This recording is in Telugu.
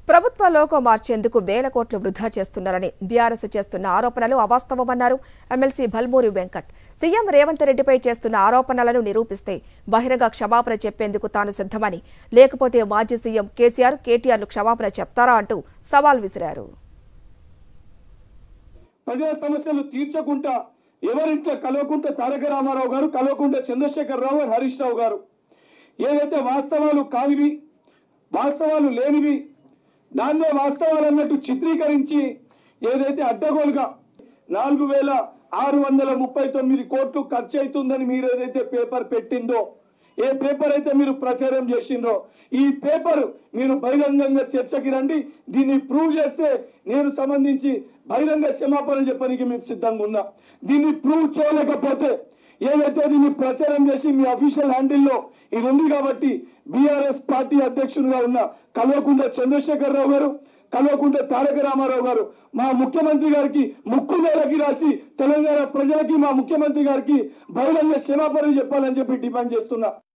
ప్రభుత్వ లోగో మార్చేందుకు వేల కోట్లు వృధా చేస్తున్నారని బీఆర్ఎస్ చేస్తున్న ఆరోపణలు అవాస్తవమన్నారు ఎమ్మెల్సీ భల్మూరి వెంకట్ సీఎం రేవంత్ రెడ్డిపై చేస్తున్న ఆరోపణలను నిరూపిస్తే బహిరంగ క్షమాపణ చెప్పేందుకు తాను సిద్ధమని లేకపోతే మాజీ సీఎం కేసీఆర్ కేటీఆర్లు క్షమాపణ చెప్తారా అంటూ సవాల్ విసిరారు ప్రజల సమస్యలు తీర్చకుండా ఎవరింట్లో కలవకుంటే తారక రామారావు గారు కలవకుంటే చంద్రశేఖర్ రావు గారు హరీష్ రావు గారు ఏదైతే వాస్తవాలు కానివి వాస్తవాలు లేనివి దాన్నే వాస్తవాలు అన్నట్టు చిత్రీకరించి ఏదైతే అడ్డగోలుగా నాలుగు వేల ఆరు వందల ముప్పై తొమ్మిది కోట్లు ఖర్చు అవుతుందని మీరు ఏదైతే పేపర్ పెట్టిందో ఏ పేపర్ అయితే మీరు ప్రచారం చేసిండ్రో ఈ పేపర్ మీరు బహిరంగంగా చర్చకి రండి దీన్ని ప్రూవ్ చేస్తే నేను సంబంధించి బహిరంగ క్షమాపణ చెప్పడానికి మేము సిద్ధంగా ఉన్నా దీన్ని ప్రూవ్ చేయలేకపోతే ఏదైతే దీన్ని ప్రచారం చేసి మీ అఫీషియల్ హ్యాండిల్లో ఇది ఉంది కాబట్టి బీఆర్ఎస్ పార్టీ అధ్యక్షుడిగా ఉన్న కల్వకుంట్ల చంద్రశేఖర్ రావు గారు కల్వకుంట్ల తారక రామారావు గారు మా ముఖ్యమంత్రి గారికి ముక్కు నేలకి రాసి తెలంగాణ ప్రజలకి మా ముఖ్యమంత్రి గారికి బహిరంగ క్షమాపణ చెప్పాలని చెప్పి డిమాండ్ చేస్తున్నా